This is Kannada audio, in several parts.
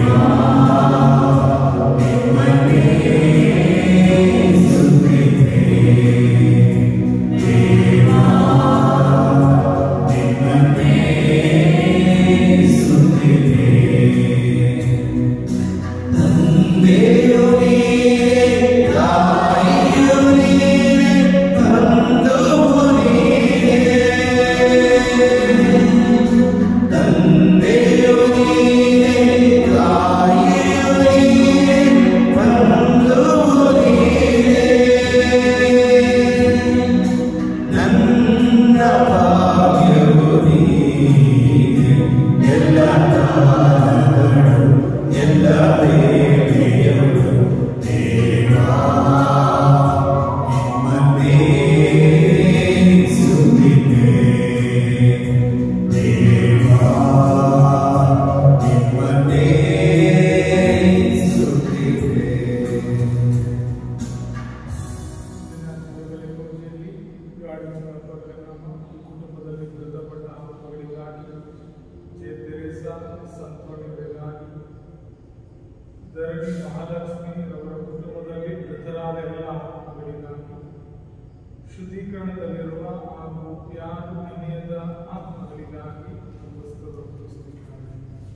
ಕುಟುಂಬದಲ್ಲಿ ಮೃತಪಟ್ಟ ಮಗಳಿಗಾಗಿ ಜೆ ತೆರೇಸಾ ಸಂತೋಷಗಳಿಗಾಗಿ ಧರಣಿ ಮಹಾಲಕ್ಷ್ಮಿ ಅವರ ಕುಟುಂಬದಲ್ಲಿ ಮೃತರಾದ ಎಲ್ಲ ಆತ್ಮಗಳಿಗಾಗಿ ಶುದ್ಧೀಕರಣದಲ್ಲಿರುವ ಹಾಗೂ ಯಾರು ಅನ್ಯದ ಆತ್ಮಗಳಿಗಾಗಿ ಪುಸ್ತಕ ಪುಸ್ತಕ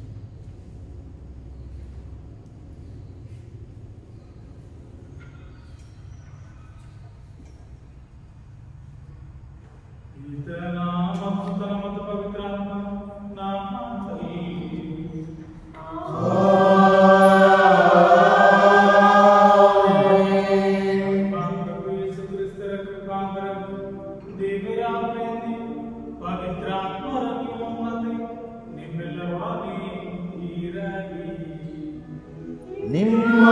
ಈತನಾಮ ಸುತನ ಮತ್ತು ಪವಿತ್ರಾತ್ಮ ನಾಮದಲ್ಲಿ ಪ್ರಭು ಯೇಸು ಕ್ರಿಸ್ತರ ಕೃಪಾಂತರವು ದೇವರ ಪ್ರೀತಿ ಪವಿತ್ರಾತ್ಮರ ನಿಮ್ಮೊಮ್ಮತೆ ನಿಮ್ಮೆಲ್ಲವಾಗಿ ಇರಲಿ ನಿಮ್ಮ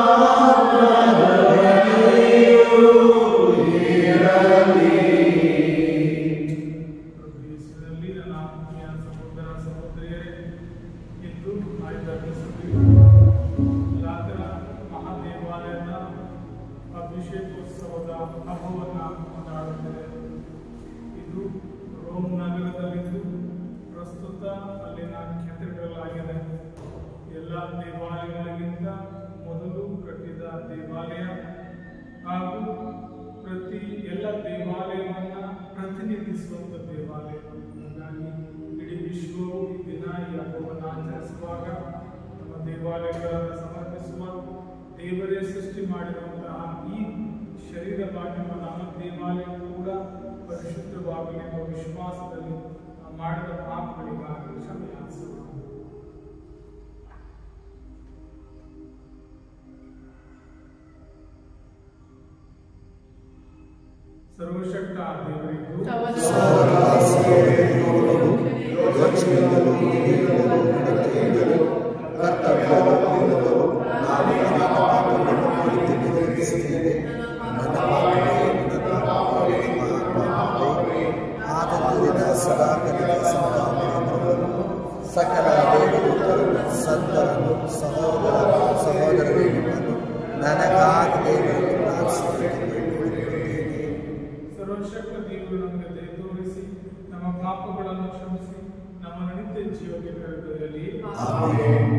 ಪ್ರದೇಶದಲ್ಲಿ ನನ್ನ ಆತ್ಮೀಯ ಸಹೋದರ ಸಹೋದರಿಯರೇ ಇಂದು ಆಯ್ದಾಗಿಸುತ್ತೀವಿ ಲಾತರ ಮಹಾದೇವಾಲಯದ ಅಭಿಷೇಕೋತ್ಸವದ ಹಬ್ಬವನ್ನು ಕೊಂಡಾಡುತ್ತಿದೆ ಇದು ರೋಮ್ ನಗರದಲ್ಲಿದ್ದು ಪ್ರಸ್ತುತ ಅಲ್ಲಿನ ಕೆಥೆಡ್ರಲ್ ಆಗಿದೆ ಎಲ್ಲ ದೇವಾಲಯಗಳಿಗಿಂತ ಮೊದಲು ಕಟ್ಟಿದ ದೇವಾಲಯ ಹಾಗೂ ಪ್ರತಿ ಎಲ್ಲ ದೇವಾಲಯವನ್ನ ಪ್ರತಿನಿಧಿಸುವಂತ ದೇವಾಲಯ ಹಾಗಾಗಿ ಇಡೀ ವಿಶ್ವವು ಈ ದಿನ ಈ ಹಬ್ಬವನ್ನು ಆಚರಿಸುವಾಗ ನಮ್ಮ ದೇವಾಲಯಗಳನ್ನು ಸಮರ್ಪಿಸುವ ದೇವರೇ ಸೃಷ್ಟಿ ಮಾಡಿರುವಂತಹ ಈ ಶರೀರ ಭಾಗ್ಯವನ್ನು ನಮ್ಮ ದೇವಾಲಯ ಕೂಡ ಪರಿಶುದ್ಧವಾಗಲಿ ಎಂಬ ವಿಶ್ವಾಸದಲ್ಲಿ ನಾವು ಮಾಡಿದ ಪಾಪಗಳಿಗಾಗಿ ಕ್ಷಮೆ ಯಾಚಿಸೋಣ ಸರ್ವಶಕ್ತ ದೇವರಿಗೂ ಯೋಚನೆಯಿಂದಲೂ ನೀರಿಂದಲೂ ನಡತೆಯಿಂದಲೂ ಕರ್ತವ್ಯದ ಪೂರ್ಣದಲ್ಲೂ ನಾನು ನನ್ನ ಪಾಪಗಳನ್ನು ಕುರಿತು ನಿರ್ಣಯಿಸಿದ್ದೇನೆ ನನ್ನ ಪಾಪವೇ ನನ್ನ ಪಾಪವೇ ಮಹಾಪಾಪವೇ ಆದದ್ದರಿಂದ ಸದಾ ಕಲಿತ ಸಮಾಧಾನವನ್ನು ಸಕಲ ದೇವದೂತರು ಸಂತರನ್ನು ಸಹೋದರ ಸಹೋದರರೇ ನಿಮ್ಮನ್ನು ನನಗಾಗಿ ದೇವರಲ್ಲಿ ಪ್ರಾರ್ಥಿಸುತ್ತೇನೆ ಸರ್ವಶಕ್ತ ದೇವರು ನಮಗೆ ದಯ ತೋರಿಸಿ ನಮ್ಮ ಪಾಪಗಳನ್ನು ಕ್ಷಮಿಸಿ ನಮ್ಮ ನಿತ್ಯ ಜೀವಕ್ಕೆ ಕರೆದೊಯ್ಯಲಿ ಆಮೆನ್.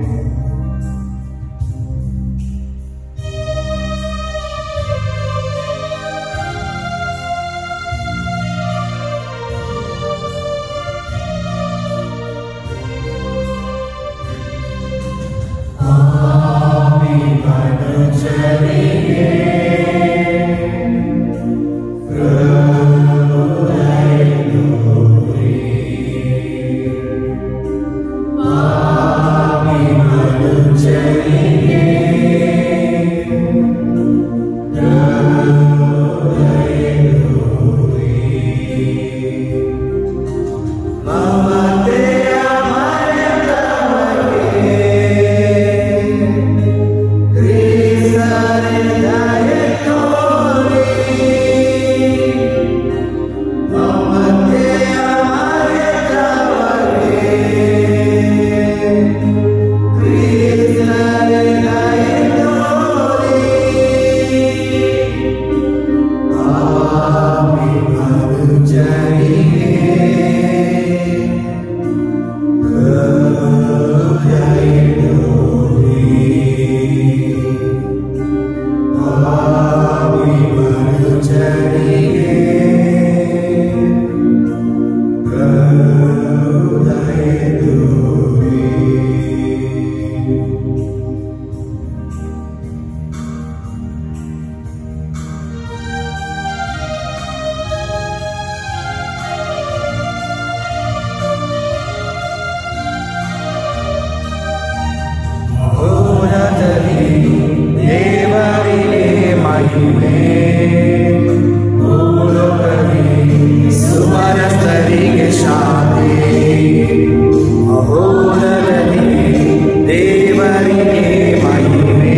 ಭೂಲದಲ್ಲಿ ದೇವರಿಗೆ ಮಹಿಮೆ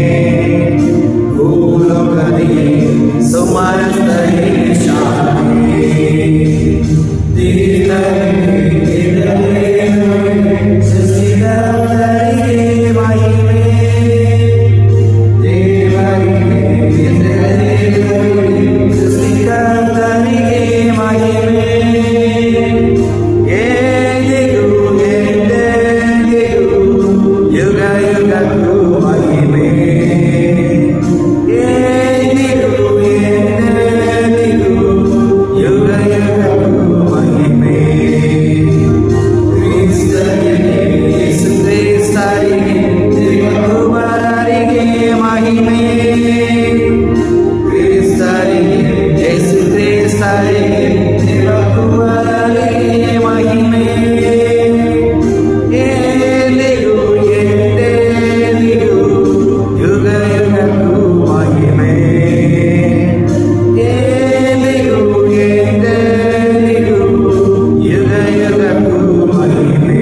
ಭೂಲೋಕದಿ ಸುಮರಸ್ತರಿ ಶಾಂತಿ ಸೃಷ್ಟಿಕರ್ತರಿಗೆ ಮಹಿಮೆ ಸೃಷ್ಟಿಕರ್ತರಿಗೆ ಮಹಿಮೆ ಎಂದಿಗೂ ಎಂದೆಂದಿಗೂ ಯುಗ ಯುಗಕ್ಕೂ ಮಹಿಮೆ ಎಂದಿಗೂ ಎಂದೆಂದಿಗೂ ಯುಗ ಯುಗಕ್ಕೂ ಮಹಿಮೆ ಕ್ರಿಸ್ತರಿಗೆ ಯೇಸು ಕ್ರಿಸ್ತರಿಗೆ ದೇವಕುಮಾರರಿಗೆ ಮಹಿಮೆ ಕ್ರಿಸ್ತರಿಗೆ ಯೇಸು ಕ್ರಿಸ್ತರಿಗೆ ದೇವಕುಮಾರರಿಗೆ ಮಹಿಮೆ ಎಂದಿಗೂ ಎಂದೆಂದಿಗೂ ಯುಗ ಯುಗಕ್ಕೂ ಮಹಿಮೆ ಎಂದಿಗೂ ಎಂದೆಂದಿಗೂ ಯುಗ ಯುಗಕ್ಕೂ ಮಹಿಮೆ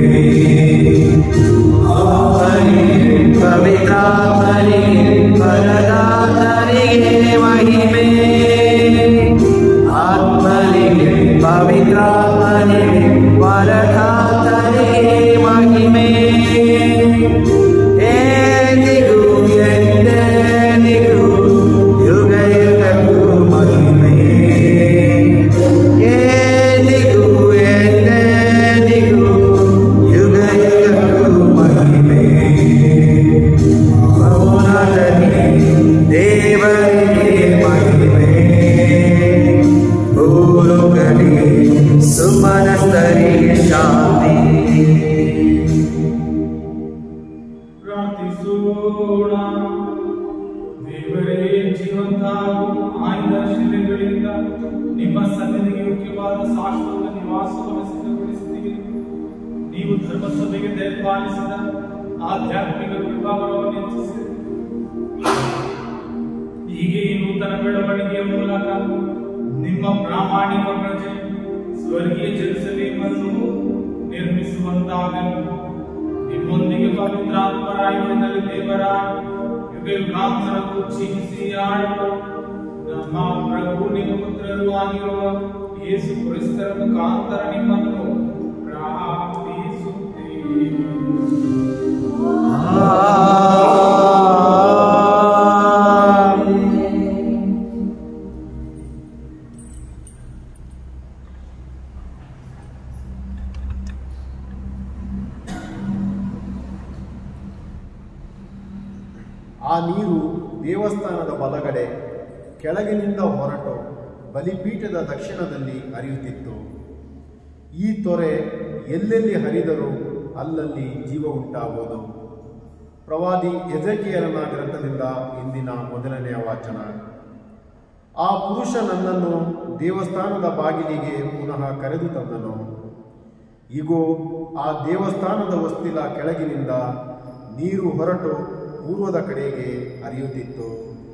ಪವಿತ್ರಾತ್ಮನಿಗೆ ಪರದಾತನಿಗೆ ಮಹಿಮೆ ಆತ್ಮನಿಗೆ ಪವಿತ್ರಾತ್ಮನಿಗೆ ಪರದಾತನಿಗೆ ಮಹಿಮೆ ಎಂದಿಗೂ ಎಂದೆಂದಿಗೂ ಯುಗ ಯುಗಕ್ಕೂ ಮಹಿಮೆ ಎಂದಿಗೂ ಎಂದೆಂದಿಗೂ ಯುಗ ಯುಗಕ್ಕೂ ಮಹಿಮೆ ಮೌನದಲ್ಲಿ ದೇವರಿಗೆ ಮಹಿಮೆ ಭೂಲೋಕದಿ ಸುಮನಸ್ತರಿಗೆ ಶಾಂತಿ ಪ್ರಾರ್ಥಿಸೋಣ ದೇವರೇ ಜೀವಂತ ಹಾಗೂ ಆಯ್ದ ಶಿಲೆಗಳಿಂದ ನಿಮ್ಮ ಸನ್ನಿಧಿಗೆ ಮುಖ್ಯವಾದ ಶಾಶ್ವತ ನಿವಾಸವನ್ನು ಸಿದ್ಧಗೊಳಿಸಿದ್ದೀರಿ ನೀವು ಧರ್ಮಸಭೆಗೆ ದಯಪಾಲಿಸಿದ ಆಧ್ಯಾತ್ಮಿಕ ವಿಭಾಗವನ್ನು ಹೆಚ್ಚಿಸಿರಿ ಹೀಗೆ ಈ ನೂತನ ಬೆಳವಣಿಗೆಯ ಮೂಲಕ ನಿಮ್ಮ ಪ್ರಾಮಾಣಿಕ ಪ್ರಜೆ ಸ್ವರ್ಗೀಯ ಜೆರುಸಲೇಮನ್ನು ನಿರ್ಮಿಸುವಂತಾಗಲಿ ನಿಮ್ಮೊಂದಿಗೆ ಪವಿತ್ರಾತ್ಮರಾಯದಲ್ಲಿ ದೇವರ ಯುಗ ಯುಗಾಂತರಕ್ಕೂ ಜೀವಿಸಿ ಆಡುವ ನಮ್ಮ ಪ್ರಭು ನಿಮ್ಮ ಪುತ್ರರು ಆಗಿರುವ ಯೇಸು ಕ್ರಿಸ್ತರ ಮುಖಾಂತರ ನಿಮ್ಮನ್ನು ಪ್ರಾರ್ಥಿಸುತ್ತೇವೆ ಆ ನೀರು ದೇವಸ್ಥಾನದ ಬಲಗಡೆ ಕೆಳಗಿನಿಂದ ಹೊರಟು ಬಲಿಪೀಠದ ದಕ್ಷಿಣದಲ್ಲಿ ಹರಿಯುತ್ತಿತ್ತು ಈ ತೊರೆ ಎಲ್ಲೆಲ್ಲಿ ಹರಿದರೂ ಅಲ್ಲಲ್ಲಿ ಜೀವ ಉಂಟಾಗುವುದು ಪ್ರವಾದಿ ಎಜಕಿಯರನ ಗ್ರಂಥದಿಂದ ಇಂದಿನ ಮೊದಲನೆಯ ವಾಚನ ಆ ಪುರುಷ ನನ್ನನ್ನು ದೇವಸ್ಥಾನದ ಬಾಗಿಲಿಗೆ ಪುನಃ ಕರೆದು ತಂದನು ಇಗೋ ಆ ದೇವಸ್ಥಾನದ ಹೊಸ್ತಿಲ ಕೆಳಗಿನಿಂದ ನೀರು ಹೊರಟು ಪೂರ್ವದ ಕಡೆಗೆ ಹರಿಯುತ್ತಿತ್ತು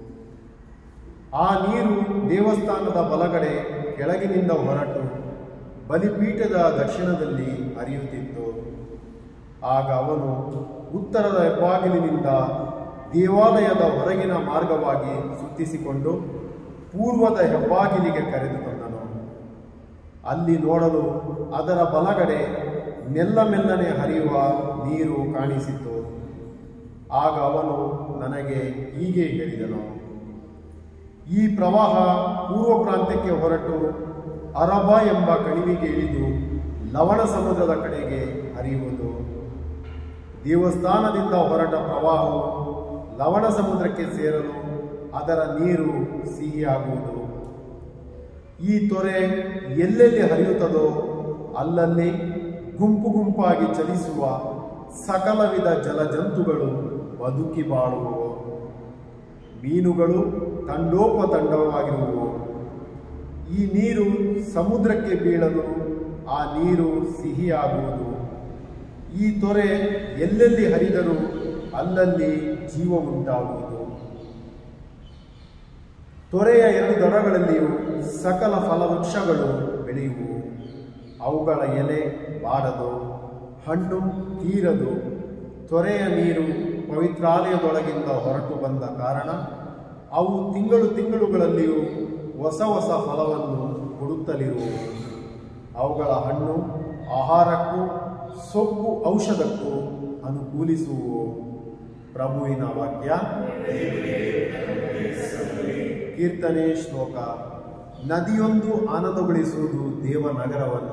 ಆ ನೀರು ದೇವಸ್ಥಾನದ ಬಲಗಡೆ ಕೆಳಗಿನಿಂದ ಹೊರಟು ಬಲಿಪೀಠದ ದಕ್ಷಿಣದಲ್ಲಿ ಹರಿಯುತ್ತಿತ್ತು ಆಗ ಅವನು ಉತ್ತರದ ಹೆಬ್ಬಾಗಿಲಿನಿಂದ ದೇವಾಲಯದ ಹೊರಗಿನ ಮಾರ್ಗವಾಗಿ ಸುತ್ತಿಸಿಕೊಂಡು ಪೂರ್ವದ ಹೆಬ್ಬಾಗಿಲಿಗೆ ಕರೆದು ತಂದನು ಅಲ್ಲಿ ನೋಡಲು ಅದರ ಬಲಗಡೆ ಮೆಲ್ಲ ಮೆಲ್ಲನೆ ಹರಿಯುವ ನೀರು ಕಾಣಿಸಿತು ಆಗ ಅವನು ನನಗೆ ಹೀಗೆ ಹೇಳಿದನು ಈ ಪ್ರವಾಹ ಪೂರ್ವ ಪ್ರಾಂತ್ಯಕ್ಕೆ ಹೊರಟು ಅರಬ ಎಂಬ ಕಣಿವೆಗೆ ಇಳಿದು ಲವಣ ಸಮುದ್ರದ ಕಡೆಗೆ ಹರಿಯುವುದು ದೇವಸ್ಥಾನದಿಂದ ಹೊರಟ ಪ್ರವಾಹವು ಲವಣ ಸಮುದ್ರಕ್ಕೆ ಸೇರಲು ಅದರ ನೀರು ಸಿಹಿಯಾಗುವುದು ಈ ತೊರೆ ಎಲ್ಲೆಲ್ಲಿ ಹರಿಯುತ್ತದೋ ಅಲ್ಲಲ್ಲಿ ಗುಂಪು ಗುಂಪಾಗಿ ಚಲಿಸುವ ಸಕಲ ವಿಧ ಜಲಜಂತುಗಳು ಬದುಕಿ ಬಾಳುವವು ಮೀನುಗಳು ತಂಡೋಪತಂಡವಾಗಿರುವವು ಈ ನೀರು ಸಮುದ್ರಕ್ಕೆ ಬೀಳಲು ಆ ನೀರು ಸಿಹಿಯಾಗುವುದು ಈ ತೊರೆ ಎಲ್ಲೆಲ್ಲಿ ಹರಿದರೂ ಅಲ್ಲಲ್ಲಿ ಜೀವ ಉಂಟಾಗುವುದು ತೊರೆಯ ಎರಡು ದಡಗಳಲ್ಲಿಯೂ ಸಕಲ ಫಲವೃಕ್ಷಗಳು ಬೆಳೆಯುವು ಅವುಗಳ ಎಲೆ ಬಾಡದು ಹಣ್ಣು ತೀರದು ತೊರೆಯ ನೀರು ಪವಿತ್ರಾಲಯದೊಳಗಿಂದ ಹೊರಟು ಬಂದ ಕಾರಣ ಅವು ತಿಂಗಳು ತಿಂಗಳುಗಳಲ್ಲಿಯೂ ಹೊಸ ಹೊಸ ಫಲವನ್ನು ಕೊಡುತ್ತಲಿರುವು ಅವುಗಳ ಹಣ್ಣು ಆಹಾರಕ್ಕೂ ಸೊಪ್ಪು ಔಷಧಕ್ಕೂ ಅನುಕೂಲಿಸುವು ಪ್ರಭುವಿನ ವಾಕ್ಯ ಕೀರ್ತನೆ ಶ್ಲೋಕ ನದಿಯೊಂದು ಆನಂದಗೊಳಿಸುವುದು ದೇವನಗರವನ್ನು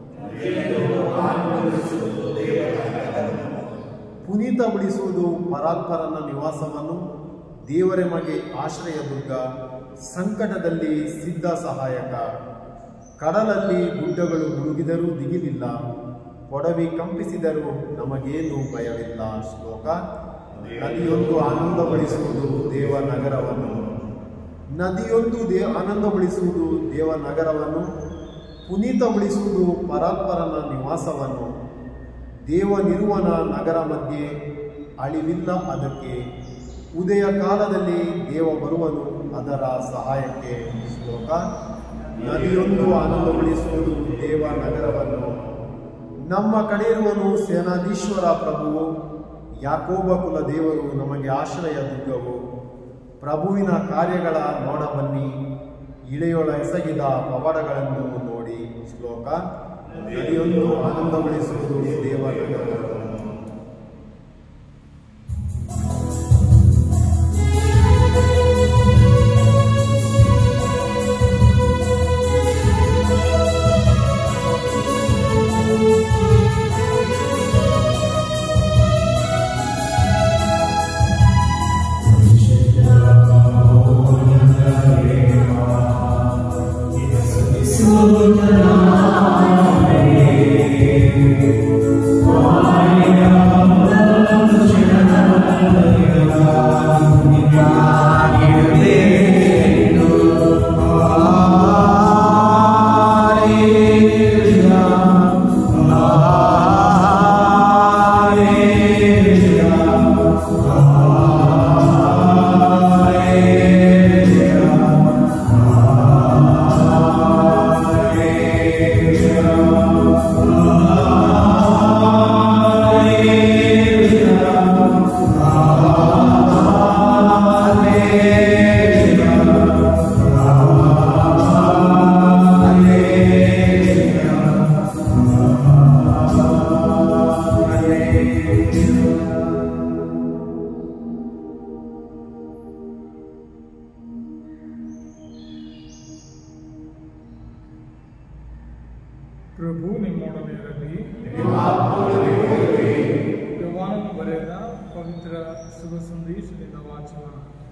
ಪುನೀತಗೊಳಿಸುವುದು ಪರಾತ್ಪರನ ನಿವಾಸವನ್ನು ದೇವರೆಮಗೆ ಆಶ್ರಯ ದುರ್ಗ ಸಂಕಟದಲ್ಲಿ ಸಿದ್ಧ ಸಹಾಯಕ ಕಡಲಲ್ಲಿ ಗುಡ್ಡಗಳು ಮುಳುಗಿದರೂ ದಿಗಿಲಿಲ್ಲ ಕೊಡವಿ ಕಂಪಿಸಿದರೂ ನಮಗೇನು ಭಯವಿಲ್ಲ ಶ್ಲೋಕ ನದಿಯೊಂದು ಆನಂದಗೊಳಿಸುವುದು ದೇವನಗರವನ್ನು ನದಿಯೊಂದು ದೇ ಆನಂದಗೊಳಿಸುವುದು ದೇವನಗರವನ್ನು ಪುನೀತಗೊಳಿಸುವುದು ಪರಾತ್ಪರನ ನಿವಾಸವನ್ನು ದೇವನಿರುವನ ನಗರ ಮಧ್ಯೆ ಅಳಿವಿಲ್ಲ ಅದಕ್ಕೆ ಉದಯ ಕಾಲದಲ್ಲಿ ದೇವ ಬರುವನು ಅದರ ಸಹಾಯಕ್ಕೆ ಶ್ಲೋಕ ನದಿಯೊಂದು ಆನಂದಗೊಳಿಸುವುದು ದೇವ ನಗರವನ್ನು ನಮ್ಮ ಕಡೆ ಇರುವನು ಸೇನಾಧೀಶ್ವರ ಪ್ರಭುವು ಯಾಕೋಬ ಕುಲ ದೇವರು ನಮಗೆ ಆಶ್ರಯ ದುರ್ಗವು ಪ್ರಭುವಿನ ಕಾರ್ಯಗಳ ನೋಡ ಬನ್ನಿ ಇಳೆಯೊಳ ಎಸಗಿದ ಪವಾಡಗಳನ್ನು ನೋಡಿ ಶ್ಲೋಕ ನದಿಯೊಂದು ಆನಂದಗೊಳಿಸುವುದು ದೇವನಗರವನ್ನು ಪ್ರಭು ನಿಮ್ಮೊಡನೆ ಇರಲಿ ಯೋವಾನನು ಬರೆದ ಪವಿತ್ರ ಶುಭ ಸಂದೇಶದಿಂದ ವಾಚನ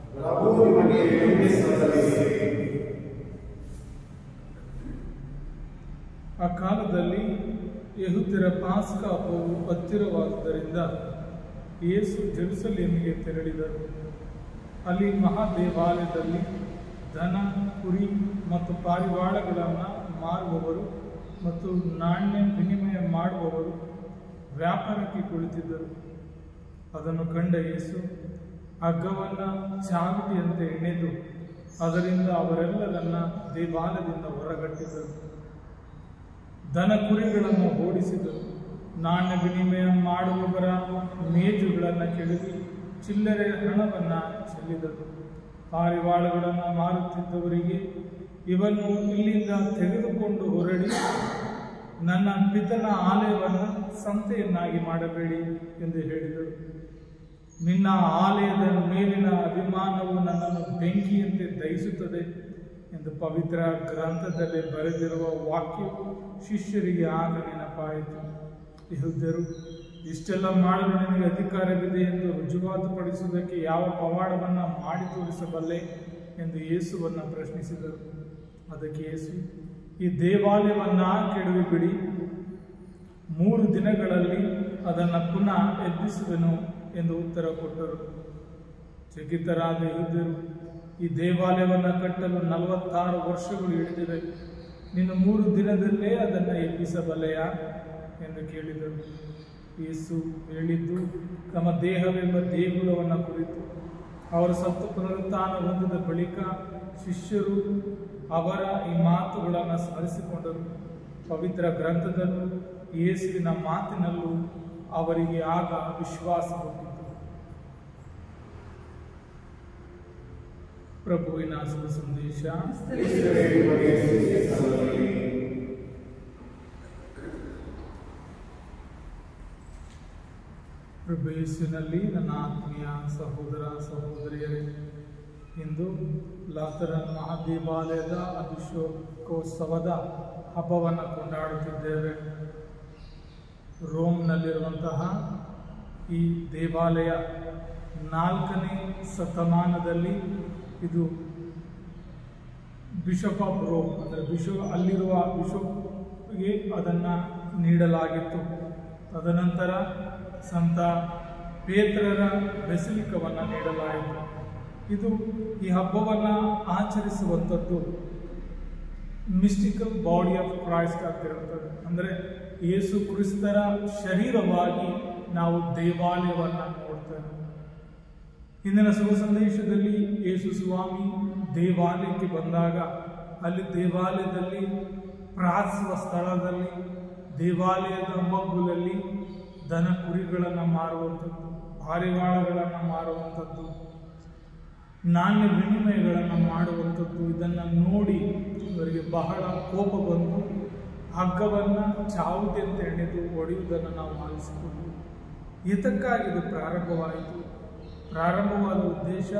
ಆ ಕಾಲದಲ್ಲಿ ಯಹುದ್ಯರ ಪಾಸ್ಕ ಹಬ್ಬವು ಹತ್ತಿರವಾದುದರಿಂದ ಯೇಸು ಜೆರುಸಲೇಮಿಗೆ ತೆರಳಿದರು ಅಲ್ಲಿ ಮಹಾದೇವಾಲಯದಲ್ಲಿ ದನ ಕುರಿ ಮತ್ತು ಪಾರಿವಾಳಗಳನ್ನು ಮಾರುವವರು ಮತ್ತು ನಾಣ್ಯ ವಿನಿಮಯ ಮಾಡುವವರು ವ್ಯಾಪಾರಕ್ಕೆ ಕುಳಿತಿದ್ದರು ಅದನ್ನು ಕಂಡ ಯೇಸು ಹಗ್ಗವನ್ನು ಚಾವಟಿಯಂತೆ ಎಣೆದು ಅದರಿಂದ ಅವರೆಲ್ಲರನ್ನ ದೇವಾಲಯದಿಂದ ಹೊರಗಟ್ಟಿದರು ದನ ಕುರಿಗಳನ್ನು ಓಡಿಸಿದರು ನಾಣ್ಯ ವಿನಿಮಯ ಮಾಡುವವರ ಮೇಜುಗಳನ್ನು ಕೆಡವಿ ಚಿಲ್ಲರೆ ಹಣವನ್ನು ಚೆಲ್ಲಿದರು ಪಾರಿವಾಳಗಳನ್ನು ಮಾರುತ್ತಿದ್ದವರಿಗೆ ಇವನ್ನು ಇಲ್ಲಿಂದ ತೆಗೆದುಕೊಂಡು ಹೊರಡಿ ನನ್ನ ಪಿತನ ಆಲಯವನ್ನು ಸಂತೆಯನ್ನಾಗಿ ಮಾಡಬೇಡಿ ಎಂದು ಹೇಳಿದರು ನಿನ್ನ ಆಲಯದ ಮೇಲಿನ ಅಭಿಮಾನವು ನನ್ನನ್ನು ಬೆಂಕಿಯಂತೆ ದಹಿಸುತ್ತದೆ ಎಂದು ಪವಿತ್ರ ಗ್ರಂಥದಲ್ಲಿ ಬರೆದಿರುವ ವಾಕ್ಯವು ಶಿಷ್ಯರಿಗೆ ಆಗ ನೆನಪಾಯಿತು ಯಹೂದ್ಯರು ಇಷ್ಟೆಲ್ಲ ಮಾಡಲು ನಿನಗೆ ಅಧಿಕಾರವಿದೆ ಎಂದು ರುಜುವಾತುಪಡಿಸುವುದಕ್ಕೆ ಯಾವ ಪವಾಡವನ್ನು ಮಾಡಿ ತೋರಿಸಬಲ್ಲೆ ಎಂದು ಯೇಸುವನ್ನು ಪ್ರಶ್ನಿಸಿದರು ಅದಕ್ಕೆ ಯೇಸು ಈ ದೇವಾಲಯವನ್ನ ಕೆಡವಿ ಬಿಡಿ ಮೂರು ದಿನಗಳಲ್ಲಿ ಅದನ್ನು ಪುನಃ ಎಬ್ಬಿಸುವೆನು ಎಂದು ಉತ್ತರ ಕೊಟ್ಟರು ಚಕಿತರಾದ ಯಹೂದ್ಯರು ಈ ದೇವಾಲಯವನ್ನು ಕಟ್ಟಲು ನಲವತ್ತಾರು ವರ್ಷಗಳು ಹಿಡಿದಿವೆ ನೀನು ಮೂರು ದಿನದಲ್ಲೇ ಅದನ್ನು ಎಬ್ಬಿಸಬಲ್ಲೆಯಾ ಎಂದು ಕೇಳಿದರು ಯೇಸು ಹೇಳಿದ್ದು ತಮ್ಮ ದೇಹವೆಂಬ ದೇಗುಲವನ್ನು ಕುರಿತು ಅವರು ಸತ್ತು ಪುನರುತ್ಥಾನ ಹೊಂದಿದ ಬಳಿಕ ಶಿಷ್ಯರು ಅವರ ಈ ಮಾತುಗಳನ್ನು ಸ್ಮರಿಸಿಕೊಂಡರು ಪವಿತ್ರ ಗ್ರಂಥದಲ್ಲೂ ಯೇಸುವಿನ ಮಾತಿನಲ್ಲೂ ಅವರಿಗೆ ಆಗ ವಿಶ್ವಾಸ ಹುಟ್ಟಿತು ಪ್ರಭುವಿನ ಶುಭ ಸಂದೇಶ ಪ್ರಭು ಯೇಸುವಿನಲ್ಲಿ ನನ್ನ ಆತ್ಮೀಯ ಸಹೋದರ ಸಹೋದರಿಯರೇ ಇಂದು ಲಾತರನ್ ಮಹಾದೇವಾಲಯದ ಅಭಿಷೇಕೋತ್ಸವದ ಹಬ್ಬವನ್ನು ಕೊಂಡಾಡುತ್ತಿದ್ದೇವೆ ರೋಮ್ನಲ್ಲಿರುವಂತಹ ಈ ದೇವಾಲಯ ನಾಲ್ಕನೇ ಶತಮಾನದಲ್ಲಿ ಇದು ಬಿಷಪ್ ಆಫ್ ರೋಮ್ ಅಂದರೆ ಬಿಷೋ ಅಲ್ಲಿರುವ ಬಿಷಪ್ಗೆ ಅದನ್ನು ನೀಡಲಾಗಿತ್ತು ತದನಂತರ ಸಂತ ಪೇತ್ರರ ಬೆಸಿಲಿಕವನ್ನು ನೀಡಲಾಯಿತು ಇದು ಈ ಹಬ್ಬವನ್ನು ಆಚರಿಸುವಂಥದ್ದು ಮಿಸ್ಟಿಕಲ್ ಬಾಡಿ ಆಫ್ ಕ್ರೈಸ್ಟ್ ಆಗ್ತಿರುತ್ತದೆ ಅಂದರೆ ಯೇಸು ಕ್ರಿಸ್ತರ ಶರೀರವಾಗಿ ನಾವು ದೇವಾಲಯವನ್ನು ನೋಡ್ತೇವೆ ಇಂದಿನ ಶುಭ ಸಂದೇಶದಲ್ಲಿ ಯೇಸು ಸ್ವಾಮಿ ದೇವಾಲಯಕ್ಕೆ ಬಂದಾಗ ಅಲ್ಲಿ ದೇವಾಲಯದಲ್ಲಿ ಪ್ರಾರ್ಥಿಸುವ ಸ್ಥಳದಲ್ಲಿ ದೇವಾಲಯದ ಮಗ್ಗುಲಲ್ಲಿ ದನ ಕುರಿಗಳನ್ನು ಮಾರುವಂಥದ್ದು ಪಾರಿವಾಳಗಳನ್ನು ಮಾರುವಂಥದ್ದು ನಾಣ್ಯ ವಿನಿಮಯಗಳನ್ನು ಮಾಡುವಂಥದ್ದು ಇದನ್ನು ನೋಡಿ ಅವರಿಗೆ ಬಹಳ ಕೋಪ ಬಂದು ಹಗ್ಗವನ್ನು ಚಾವುತಿಯಂತೆ ಎಣೆದು ಹೊಡೆಯುವುದನ್ನು ನಾವು ಆಲಿಸಿಕೊಂಡು ಇದಕ್ಕಾಗಿ ಇದು ಪ್ರಾರಂಭವಾಯಿತು ಪ್ರಾರಂಭವಾದ ಉದ್ದೇಶ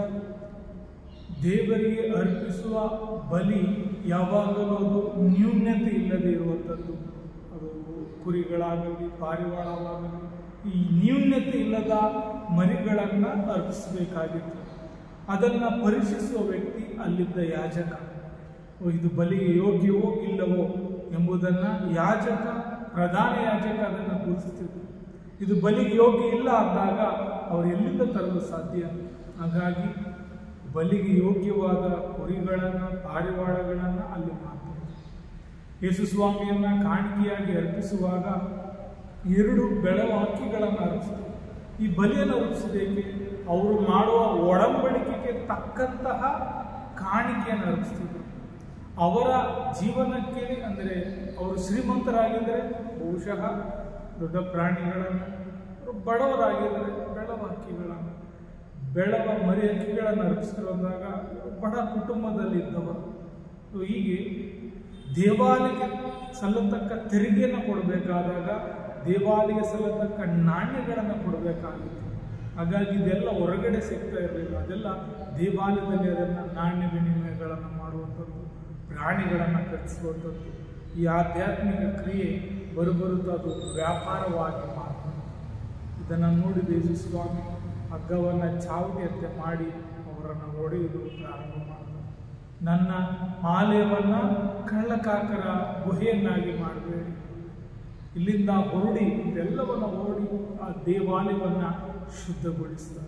ದೇವರಿಗೆ ಅರ್ಪಿಸುವ ಬಲಿ ಯಾವಾಗಲೂ ಅದು ನ್ಯೂನ್ಯತೆ ಇಲ್ಲದೆ ಇರುವಂಥದ್ದು ಅದು ಕುರಿಗಳಾಗಲಿ ಪಾರಿವಾಳವಾಗಲಿ ಈ ನ್ಯೂನ್ಯತೆ ಇಲ್ಲದ ಮರಿಗಳನ್ನು ಅರ್ಪಿಸಬೇಕಾಗಿತ್ತು ಅದನ್ನು ಪರೀಕ್ಷಿಸುವ ವ್ಯಕ್ತಿ ಅಲ್ಲಿದ್ದ ಯಾಜಕ ಓ, ಇದು ಬಲಿಗೆ ಯೋಗ್ಯವೋ ಇಲ್ಲವೋ ಎಂಬುದನ್ನು ಯಾಜಕ ಪ್ರಧಾನ ಯಾಜಕ ಅದನ್ನು ಗುರುತಿಸ್ತಿದ್ರು ಇದು ಬಲಿಗೆ ಯೋಗ್ಯ ಇಲ್ಲ ಅಂದಾಗ ಅವರು ಎಲ್ಲಿಂದ ತರಲು ಸಾಧ್ಯ ಹಾಗಾಗಿ ಬಲಿಗೆ ಯೋಗ್ಯವಾದ ಕುರಿಗಳನ್ನು ಪಾರಿವಾಳಗಳನ್ನು ಅಲ್ಲಿ ಮಾಡ್ತಾರೆ ಯೇಸು ಸ್ವಾಮಿಯನ್ನ ಕಾಣಿಕೆಯಾಗಿ ಅರ್ಪಿಸುವಾಗ ಎರಡು ಬೆಳವ ಹಕ್ಕಿಗಳನ್ನು ಅರ್ಪಿಸಿದರು ಈ ಬಲಿಯನ್ನು ಅರ್ಪಿಸಿದೇಕೆ ಅವರು ಮಾಡುವ ಒಡಂಬಡಿಕೆಗೆ ತಕ್ಕಂತಹ ಕಾಣಿಕೆಯನ್ನು ಅರ್ಪಿಸ್ತಿದ್ರು ಅವರ ಜೀವನಕ್ಕೆ ಅಂದರೆ ಅವರು ಶ್ರೀಮಂತರಾಗಿದ್ದರೆ ಬಹುಶಃ ದೊಡ್ಡ ಪ್ರಾಣಿಗಳನ್ನು ಅವರು ಬಡವರಾಗಿದ್ದರೆ ಬೆಳವ ಹಕ್ಕಿಗಳನ್ನು ಬೆಳವ ಮರಿ ಹಕ್ಕಿಗಳನ್ನು ಅರ್ಪಿಸಿರುವಾಗ ಬಡ ಕುಟುಂಬದಲ್ಲಿ ಇದ್ದವರು ಸೊ ಹೀಗೆ ದೇವಾಲಯಕ್ಕೆ ಸಲ್ಲತಕ್ಕ ತೆರಿಗೆಯನ್ನು ಕೊಡಬೇಕಾದಾಗ ದೇವಾಲಯಕ್ಕೆ ಸಲ್ಲತಕ್ಕ ನಾಣ್ಯಗಳನ್ನು ಕೊಡಬೇಕಾಗಿತ್ತು ಹಾಗಾಗಿ ಇದೆಲ್ಲ ಹೊರಗಡೆ ಸಿಗ್ತಾ ಇರಲಿಲ್ಲ ಅದೆಲ್ಲ ದೇವಾಲಯದಲ್ಲಿ ಅದನ್ನು ನಾಣ್ಯ ವಿನಿಮಯಗಳನ್ನು ಮಾಡುವಂಥದ್ದು ಪ್ರಾಣಿಗಳನ್ನು ಕಟ್ಟಿಸುವಂಥದ್ದು ಈ ಆಧ್ಯಾತ್ಮಿಕ ಕ್ರಿಯೆ ಬರುಬರುತ್ತಾ ಅದು ವ್ಯಾಪಾರವಾಗಿ ಮಾಡ್ತಾರೆ ಇದನ್ನು ನೋಡಿ ಯೇಸು ಸ್ವಾಮಿ ಹಗ್ಗವನ್ನು ಚಾವಟಿಯಂತೆ ಮಾಡಿ ಅವರನ್ನು ಹೊಡೆಯುವುದು ಪ್ರಾರಂಭ ಮಾಡ್ತಾರೆ ನನ್ನ ಆಲಯವನ್ನು ಕಳ್ಳಕಾಕರ ಗುಹೆಯನ್ನಾಗಿ ಮಾಡಬೇಡಿ ಇಲ್ಲಿಂದ ಹೊರಡಿ ಇದೆಲ್ಲವನ್ನು ಹೊರಡಿ ಆ ದೇವಾಲಯವನ್ನು ಶುದ್ಧಗೊಳಿಸ್ತಾರೆ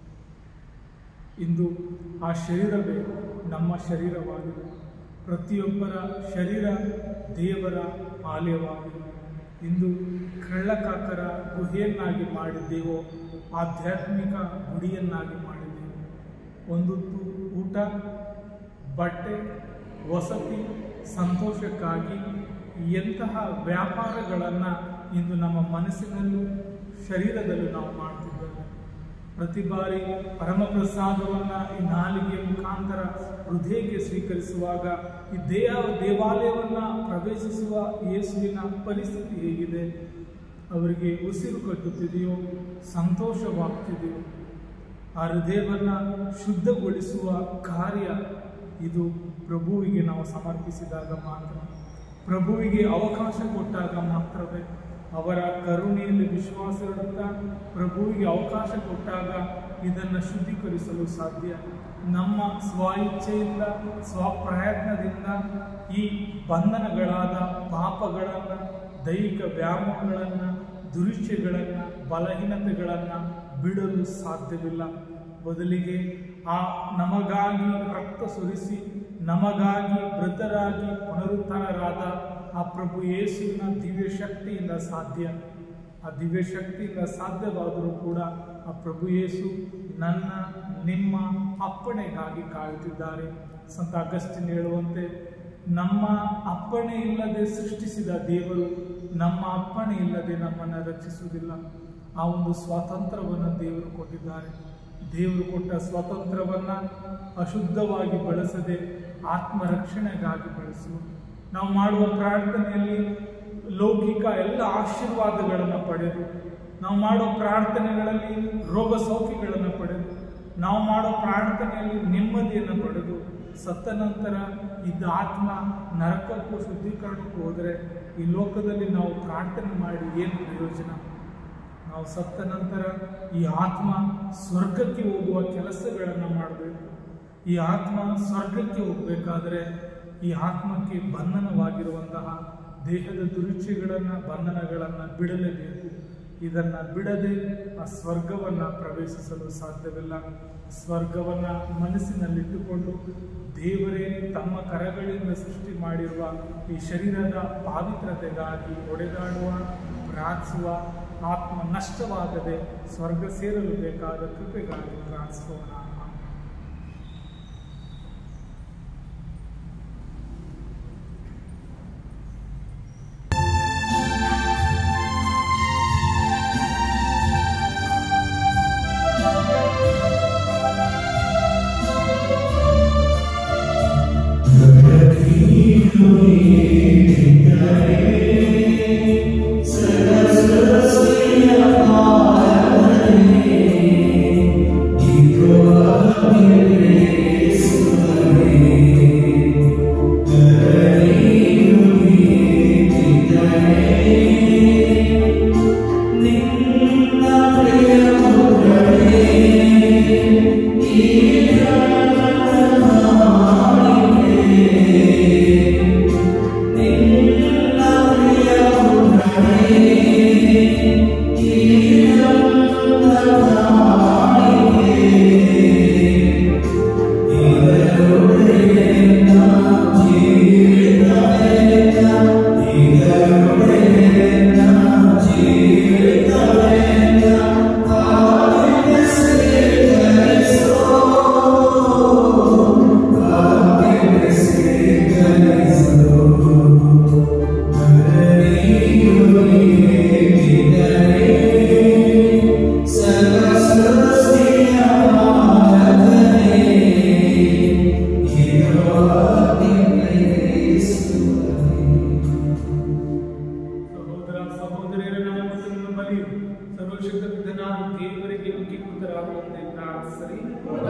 ಇಂದು ಆ ಶರೀರವೇ ನಮ್ಮ ಶರೀರವಾಗಿದೆ ಪ್ರತಿಯೊಬ್ಬರ ಶರೀರ ದೇವರ ಆಲಯವಾಗಿದೆ ಇಂದು ಕಳ್ಳಕಾಕರ ಗುಹೆಯನ್ನಾಗಿ ಮಾಡಿದ್ದೇವೋ ಆಧ್ಯಾತ್ಮಿಕ ಗುಡಿಯನ್ನಾಗಿ ಮಾಡಿದ್ದೇವೆ ಒಂದೊತ್ತು ಊಟ ಬಟ್ಟೆ ವಸತಿ ಸಂತೋಷಕ್ಕಾಗಿ ಎಂತಹ ವ್ಯಾಪಾರಗಳನ್ನು ಇಂದು ನಮ್ಮ ಮನಸ್ಸಿನಲ್ಲೂ ಶರೀರದಲ್ಲೂ ನಾವು ಮಾಡ್ತಿದ್ದೇವೆ ಪ್ರತಿ ಬಾರಿ ಪರಮಪ್ರಸಾದವನ್ನು ಈ ನಾಲಿಗೆಯ ಮುಖಾಂತರ ಹೃದಯಕ್ಕೆ ಸ್ವೀಕರಿಸುವಾಗ ಈ ದೇಹ ದೇವಾಲಯವನ್ನು ಪ್ರವೇಶಿಸುವ ಯೇಸುವಿನ ಪರಿಸ್ಥಿತಿ ಹೇಗಿದೆ ಅವರಿಗೆ ಉಸಿರು ಕಟ್ಟುತ್ತಿದೆಯೋ ಸಂತೋಷವಾಗ್ತಿದೆಯೋ ಆ ಹೃದಯವನ್ನು ಶುದ್ಧಗೊಳಿಸುವ ಕಾರ್ಯ ಇದು ಪ್ರಭುವಿಗೆ ನಾವು ಸಮರ್ಪಿಸಿದಾಗ ಮಾತ್ರ ಪ್ರಭುವಿಗೆ ಅವಕಾಶ ಕೊಟ್ಟಾಗ ಮಾತ್ರವೇ ಅವರ ಕರುಣೆಯಲ್ಲಿ ವಿಶ್ವಾಸ ಇಡುತ್ತಾ ಪ್ರಭುವಿಗೆ ಅವಕಾಶ ಕೊಟ್ಟಾಗ ಇದನ್ನು ಶುದ್ಧೀಕರಿಸಲು ಸಾಧ್ಯ ನಮ್ಮ ಸ್ವ ಇಚ್ಛೆಯಿಂದ ಸ್ವಪ್ರಯತ್ನದಿಂದ ಈ ಬಂಧನಗಳಾದ ಪಾಪಗಳನ್ನು ದೈಹಿಕ ವ್ಯಾಮೋಹಗಳನ್ನು ದುರಿಚ್ಛೆಗಳನ್ನು ಬಲಹೀನತೆಗಳನ್ನು ಬಿಡಲು ಸಾಧ್ಯವಿಲ್ಲ ಬದಲಿಗೆ ಆ ನಮಗಾಗಿ ರಕ್ತ ಸುರಿಸಿ ನಮಗಾಗಿ ಮೃತರಾಗಿ ಪುನರುತ್ಥಾನರಾದ ಆ ಪ್ರಭು ಯೇಸುವಿನ ದಿವ್ಯ ಶಕ್ತಿಯಿಂದ ಸಾಧ್ಯ ಆ ದಿವ್ಯ ಶಕ್ತಿಯಿಂದ ಸಾಧ್ಯವಾದರೂ ಕೂಡ ಆ ಪ್ರಭು ಯೇಸು ನನ್ನ ನಿಮ್ಮ ಅಪ್ಪಣೆಗಾಗಿ ಕಾಯುತ್ತಿದ್ದಾರೆ ಸಂತ ಅಗಸ್ಟಿನ್ ಹೇಳುವಂತೆ ನಮ್ಮ ಅಪ್ಪಣೆ ಇಲ್ಲದೆ ಸೃಷ್ಟಿಸಿದ ದೇವರು ನಮ್ಮ ಅಪ್ಪಣೆ ಇಲ್ಲದೆ ನಮ್ಮನ್ನು ರಕ್ಷಿಸುವುದಿಲ್ಲ ಆ ಒಂದು ಸ್ವಾತಂತ್ರ್ಯವನ್ನು ದೇವರು ಕೊಟ್ಟಿದ್ದಾರೆ ದೇವರು ಕೊಟ್ಟ ಸ್ವಾತಂತ್ರ್ಯವನ್ನ ಅಶುದ್ಧವಾಗಿ ಬಳಸದೆ ಆತ್ಮರಕ್ಷಣೆಗಾಗಿ ಬಳಸು ನಾವು ಮಾಡುವ ಪ್ರಾರ್ಥನೆಯಲ್ಲಿ ಲೌಕಿಕ ಎಲ್ಲ ಆಶೀರ್ವಾದಗಳನ್ನು ಪಡೆದು ನಾವು ಮಾಡೋ ಪ್ರಾರ್ಥನೆಗಳಲ್ಲಿ ರೋಗ ಸೌಖ್ಯಗಳನ್ನು ಪಡೆದು ನಾವು ಮಾಡೋ ಪ್ರಾರ್ಥನೆಯಲ್ಲಿ ನೆಮ್ಮದಿಯನ್ನು ಪಡೆದು ಸತ್ತ ನಂತರ ಇದ್ದ ಆತ್ಮ ನರಕಕ್ಕೂ ಶುದ್ಧೀಕರಣಕ್ಕೂ ಹೋದರೆ ಈ ಲೋಕದಲ್ಲಿ ನಾವು ಪ್ರಾರ್ಥನೆ ಮಾಡಿ ಏನು ಪ್ರಯೋಜನ ನಾವು ಸತ್ತ ನಂತರ ಈ ಆತ್ಮ ಸ್ವರ್ಗಕ್ಕೆ ಹೋಗುವ ಕೆಲಸಗಳನ್ನು ಮಾಡಬೇಕು ಈ ಆತ್ಮ ಸ್ವರ್ಗಕ್ಕೆ ಹೋಗಬೇಕಾದ್ರೆ ಈ ಆತ್ಮಕ್ಕೆ ಬಂಧನವಾಗಿರುವಂತಹ ದೇಹದ ದುರುಚಿಗಳನ್ನು ಬಂಧನಗಳನ್ನು ಬಿಡಲೇಬೇಕು ಇದನ್ನು ಬಿಡದೆ ಆ ಸ್ವರ್ಗವನ್ನು ಪ್ರವೇಶಿಸಲು ಸಾಧ್ಯವಿಲ್ಲ ಸ್ವರ್ಗವನ್ನು ಮನಸ್ಸಿನಲ್ಲಿಟ್ಟುಕೊಂಡು ದೇವರೇ ತಮ್ಮ ಕರಗಳಿಂದ ಸೃಷ್ಟಿ ಮಾಡಿರುವ ಈ ಶರೀರದ ಪಾವಿತ್ರತೆಗಾಗಿ ಒಡೆದಾಡುವ ಪ್ರಾರ್ಥಿಸುವ ಆತ್ಮ ನಷ್ಟವಾಗದೆ ಸ್ವರ್ಗ ಸೇರಲು ಬೇಕಾದ ಕೃಪೆಗಾಗಿ ಪ್ರಾರ್ಥಿಸೋಣ ಸಹೋದರ ಸಹೋದರಿಯರ ನಮ್ಮ ಬಲಿ ಸರ್ವಶಕ್ತ ಪಿತನಾದ ದೇವರಿಗೆ ಅಂಗೀಕೃತರಾಗುವಂತೆ ಪ್ರಾರ್ಥಿಸರಿ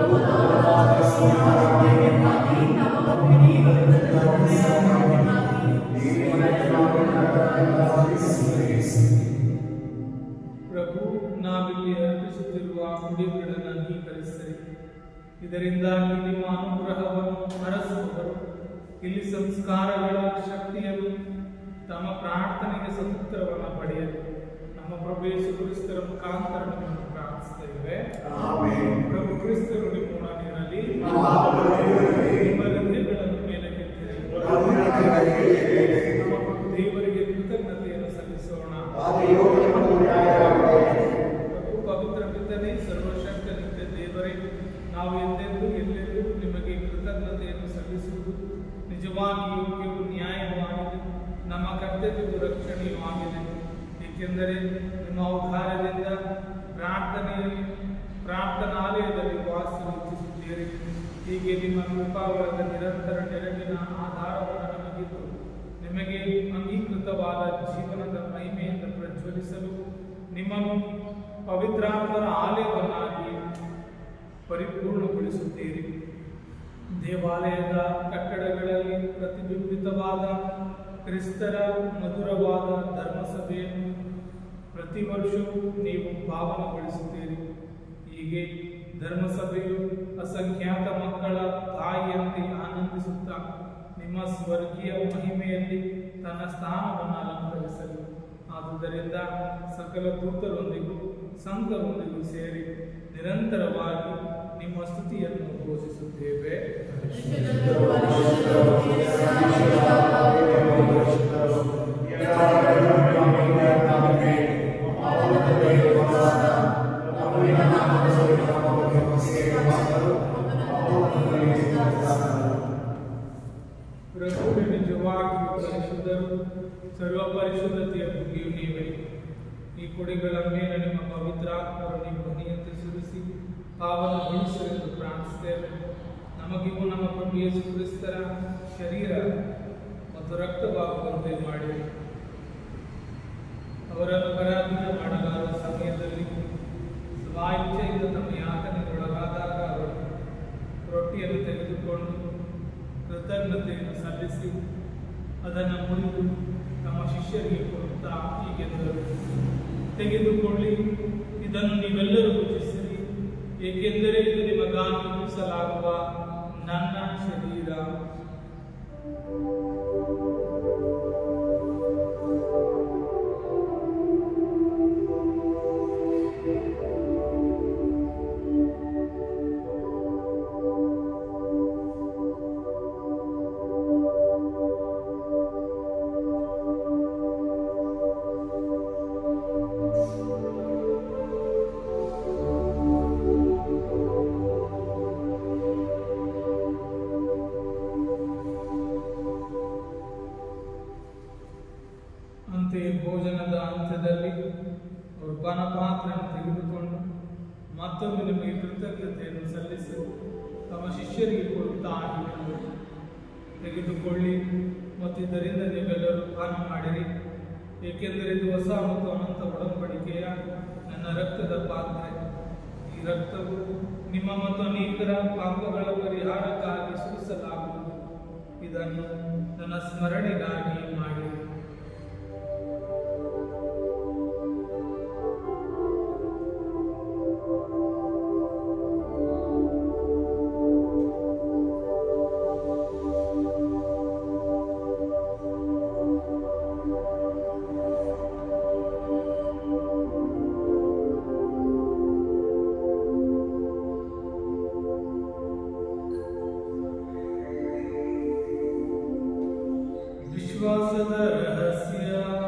ಪ್ರಭು ನಾವಿಲ್ಲಿ ಅರ್ಪಿಸುತ್ತಿರುವ ಉಡುಗೆಗಳನ್ನು ಅಂಗೀಕರಿಸಿರಿ ಇದರಿಂದಾಗಿ ನಿಮ್ಮ ಅನುಗ್ರಹವನ್ನು ಹರಸುವವರು ಇಲ್ಲಿ ಸಂಸ್ಕಾರಗಳ ಶಕ್ತಿಯನ್ನು ತಮ್ಮ ಪ್ರಾರ್ಥನೆಗೆ ಸೂತ್ರವನ್ನು ಪಡೆಯಲು ನಮ್ಮ ಪ್ರಭು ಯೇಸು ಕ್ರಿಸ್ತರ ಮುಖಾಂತರ ನಿಮ್ಮನ್ನು ಪ್ರಾರ್ಥಿಸುತ್ತೇವೆ ಪ್ರಭು ಕ್ರಿಸ್ತರು ನಿಮ್ಮೊಡನಿರಲಿ ನಿಮ್ಮ ಹೃದಯಗಳನ್ನು ಮೇಲಕ್ಕೆತ್ತಿರಿ ನಮ್ಮ ಪ್ರಭು ದೇವರಿಗೆ ಕೃತಜ್ಞತೆಯನ್ನು ಸಲ್ಲಿಸೋಣ ಪ್ರಭು ಪವಿತ್ರ ಪಿತನೇ ಸರ್ವಶಕ್ತ ನಿತ್ಯ ದೇವರೇ ನಾವು ಎಂದೆಂದೂ ಎಲ್ಲೆಂದೂ ನಿಮಗೆ ಕೃತಜ್ಞತೆಯನ್ನು ಸಲ್ಲಿಸುವುದು ನಿಜವಾಗಿ ಯೋಗ್ಯವು ನ್ಯಾಯವಾಗಿದೆ ನಮ್ಮ ಕರ್ತವ್ಯವು ರಕ್ಷಣೆಯೂ ಆಗಿದೆ ಏಕೆಂದರೆ ನಿಮ್ಮ ಅವಧಾರದಿಂದ ಪ್ರಾರ್ಥನೆಯಲ್ಲಿ ಪ್ರಾರ್ಥನಾಲಯದಲ್ಲಿ ವಾಸಲು ಇಚ್ಛಿಸುತ್ತೀರಿ ಹೀಗೆ ನಿಮ್ಮ ಕೃಪಾವರದ ನಿರಂತರ ನೆರವಿನ ಆಧಾರವನ್ನು ನಮಗಿದ್ದು ನಿಮಗೆ ಅಂಗೀಕೃತವಾದ ಜೀವನದ ಮಹಿಮೆಯಿಂದ ಪ್ರಜ್ವಲಿಸಲು ನಿಮ್ಮನ್ನು ಪವಿತ್ರಾತ್ಮರ ಆಲಯವನ್ನಾಗಿ ಪರಿಪೂರ್ಣಗೊಳಿಸುತ್ತೀರಿ ದೇವಾಲಯದ ಕಟ್ಟಡಗಳಲ್ಲಿ ಪ್ರತಿಬಿಂಬಿತವಾದ ಕ್ರಿಸ್ತರ ಮಧುರವಾದ ಧರ್ಮಸಭೆಯನ್ನು ಪ್ರತಿ ವರ್ಷವೂ ನೀವು ಪಾವನಗೊಳಿಸುತ್ತೀರಿ ಹೀಗೆ ಧರ್ಮಸಭೆಯು ಅಸಂಖ್ಯಾತ ಮಕ್ಕಳ ತಾಯಿಯಂತೆ ಆನಂದಿಸುತ್ತಾ ನಿಮ್ಮ ಸ್ವರ್ಗೀಯ ಮಹಿಮೆಯಲ್ಲಿ ತನ್ನ ಸ್ಥಾನವನ್ನು ಅಲಂಕರಿಸಲು ಆದುದರಿಂದ ಸಕಲ ದೂತರೊಂದಿಗೂ ಸಂತರೊಂದಿಗೂ ಸೇರಿ ನಿರಂತರವಾಗಿ ನಿಮ್ಮ ಸ್ತುತಿಯನ್ನು ಘೋಷಿಸುತ್ತೇವೆ ಪ್ರಭು ಸರ್ವ ಪರಿಶುದ್ಧತೆಯ ಬುಗ್ಗಿಯು ನೀವೇ ಈ ಕೊಡಿಗಳ ಮೇಲೆ ನಿಮ್ಮ ಪವಿತ್ರ ಆತ್ಮರು ನಿಮ್ಮ ಧ್ವನಿಯಂತೆ ಸುರಿಸಿ ಪಾವನಗೊಳಿಸಲೆಂದು ಪ್ರಾರ್ಥಿಸ್ತೇವೆ ನಮಗಿಗೂ ನಮ್ಮ ಪ್ರಭು ಯೇಸು ಕ್ರಿಸ್ತರ ಶರೀರ ಮತ್ತು ರಕ್ತವಾಗುವಂತೆ ಮಾಡಿ ಅವರನ್ನು ಪರಾಧೀನ ಮಾಡಲಾದ ಸಮಯದಲ್ಲಿ ಸ್ವಾಯಿಚ್ಛೆಯಿಂದ ತಮ್ಮ ಯಾತನೆಗೊಳಗಾದಾಗ ಅವರು ರೊಟ್ಟಿಯನ್ನು ತೆಗೆದುಕೊಂಡು ಕೃತಜ್ಞತೆಯನ್ನು ಸಲ್ಲಿಸಿ ಅದನ್ನು ಮುರಿದು ತಮ್ಮ ಶಿಷ್ಯರಿಗೆ ಕೊಡುತ್ತಾ ಹೀಗೆಂದರು ತೆಗೆದುಕೊಳ್ಳಿ ಇದನ್ನು ನೀವೆಲ್ಲರೂ ಭುಜಿಸಿರಿ ಏಕೆಂದರೆ ಇದು ನಿಮಗಾಗಿ ಮುಗಿಸಲಾಗುವ ನನ್ನ ಶರೀರ ಅಂತೆಯೇ ಭೋಜನದ ಅಂತ್ಯದಲ್ಲಿ ಅವರು ಪಾನಪಾತ್ರೆಯನ್ನು ತೆಗೆದುಕೊಂಡು ಮತ್ತೊಮ್ಮೆ ನಿಮಗೆ ಕೃತಜ್ಞತೆಯನ್ನು ಸಲ್ಲಿಸಿ ತಮ್ಮ ಶಿಷ್ಯರಿಗೆ ಕೊಡುತ್ತಾ ಹೀಗೆಂದರು. ತೆಗೆದುಕೊಳ್ಳಿ ಮತ್ತು ಇದರಿಂದ ನೀವೆಲ್ಲರೂ ಪಾನ ಮಾಡಿರಿ ಏಕೆಂದರೆ ಇದು ಹೊಸ ಮತ್ತು ಅನಂತ ಒಡಂಬಡಿಕೆಯ ನನ್ನ ರಕ್ತದ ಪಾತ್ರೆ ಈ ರಕ್ತವು ನಿಮ್ಮ ಮತ್ತು ಅನೇಕರ ಪಾಪಗಳ ಪರಿಹಾರಕ್ಕಾಗಿ ಸುರಿಸಲಾಗುವುದು ಇದನ್ನು ನನ್ನ ಸ್ಮರಣೆಗಾಗಿ ಮಾಡಿರಿ ವಿಶ್ವಾಸದ ರಹಸ್ಯ